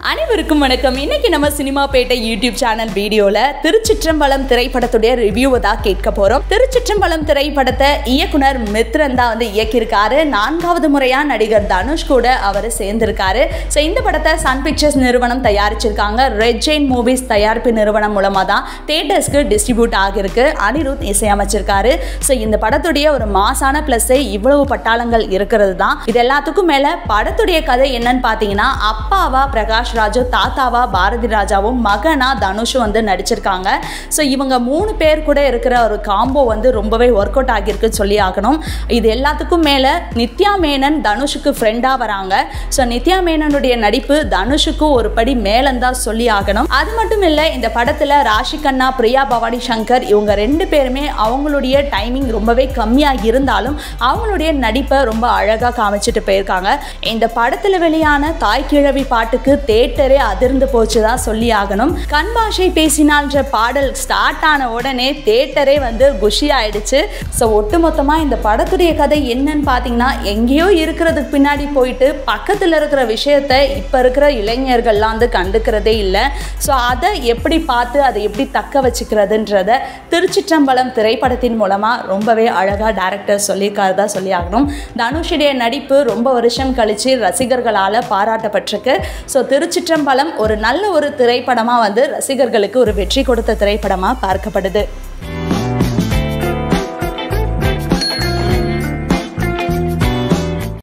அனைவருக்கும் வணக்கம் இன்னைக்கு நம்ம சினிமா பேட்டை யூடியூப் சேனல் வீடியோல திருச்சிற்றம்பலம் திரைப்படத்துடைய ரிவ்யூவை தான் கேட்க போறோம் திருச்சிற்றம்பலம் திரைப்படத்தை இயக்குனர் மித்ரன் தான் வந்து இயக்கியிருக்காரு நான்காவது முறையா நடிகர் தனுஷ் கூட அவர் சேர்ந்திருக்காரு ஸோ இந்த படத்தை சன் பிக்சர்ஸ் நிறுவனம் தயாரிச்சிருக்காங்க ரெட் ஜெயின் மூவிஸ் தயாரிப்பு நிறுவனம் மூலமா தான் தேட்டர்ஸ்க்கு டிஸ்ட்ரிபியூட் ஆகியிருக்கு அனிருத் இசையமைச்சிருக்காரு ஸோ இந்த படத்துடைய ஒரு மாசான பிளஸ்ஸே இவ்வளவு பட்டாளங்கள் இருக்கிறது தான் இது எல்லாத்துக்கும் மேல படத்துடைய கதை என்னன்னு பார்த்தீங்கன்னா அப்பாவா பிரகாஷ் ராஜு தாத்தாவா பாரதி ராஜாவும் மகனா தனுஷும் வந்து நடிச்சிருக்காங்க ஸோ இவங்க மூணு பேர் கூட இருக்கிற ஒரு காம்போ வந்து ரொம்பவே ஒர்க் அவுட் ஆகியிருக்குன்னு சொல்லி ஆகணும் இது எல்லாத்துக்கும் மேலே நித்யா மேனன் தனுஷுக்கு ஃப்ரெண்டாக வராங்க ஸோ நித்யா மேனனுடைய நடிப்பு தனுஷுக்கும் ஒரு படி மேலந்தான் சொல்லி ஆகணும் அது மட்டும் இல்லை இந்த படத்தில் ராஷி கண்ணா பிரியா பவானி சங்கர் இவங்க ரெண்டு பேருமே அவங்களுடைய டைமிங் ரொம்பவே கம்மியாக இருந்தாலும் அவங்களுடைய நடிப்பை ரொம்ப அழகாக காமிச்சிட்டு போயிருக்காங்க இந்த படத்தில் வெளியான தாய் கிழவி பாட்டுக்கு தேட்டரே அதிர்ந்து போச்சு தான் சொல்லி ஆகணும் கண் பாஷை பேசினால்ன்ற பாடல் ஸ்டார்ட் ஆன உடனே தேட்டரே வந்து குஷி ஆயிடுச்சு ஸோ ஒட்டுமொத்தமாக இந்த படத்துடைய கதை என்னன்னு பார்த்தீங்கன்னா எங்கேயோ இருக்கிறதுக்கு பின்னாடி போயிட்டு பக்கத்தில் இருக்கிற விஷயத்த இப்போ இருக்கிற இளைஞர்கள்லாம் வந்து கண்டுக்கிறதே இல்லை ஸோ அதை எப்படி பார்த்து அதை எப்படி தக்க வச்சுக்கிறதுன்றத திருச்சிற்றம்பலம் திரைப்படத்தின் மூலமாக ரொம்பவே அழகாக டேரக்டர் சொல்லியிருக்காருதா சொல்லி ஆகணும் தனுஷுடைய நடிப்பு ரொம்ப வருஷம் கழித்து ரசிகர்களால் பாராட்டப்பட்டிருக்கு ஸோ திருச்சிற்றம்பலம் ஒரு நல்ல ஒரு திரைப்படமாக வந்து ரசிகர்களுக்கு ஒரு வெற்றி கொடுத்த திரைப்படமாக பார்க்கப்படுது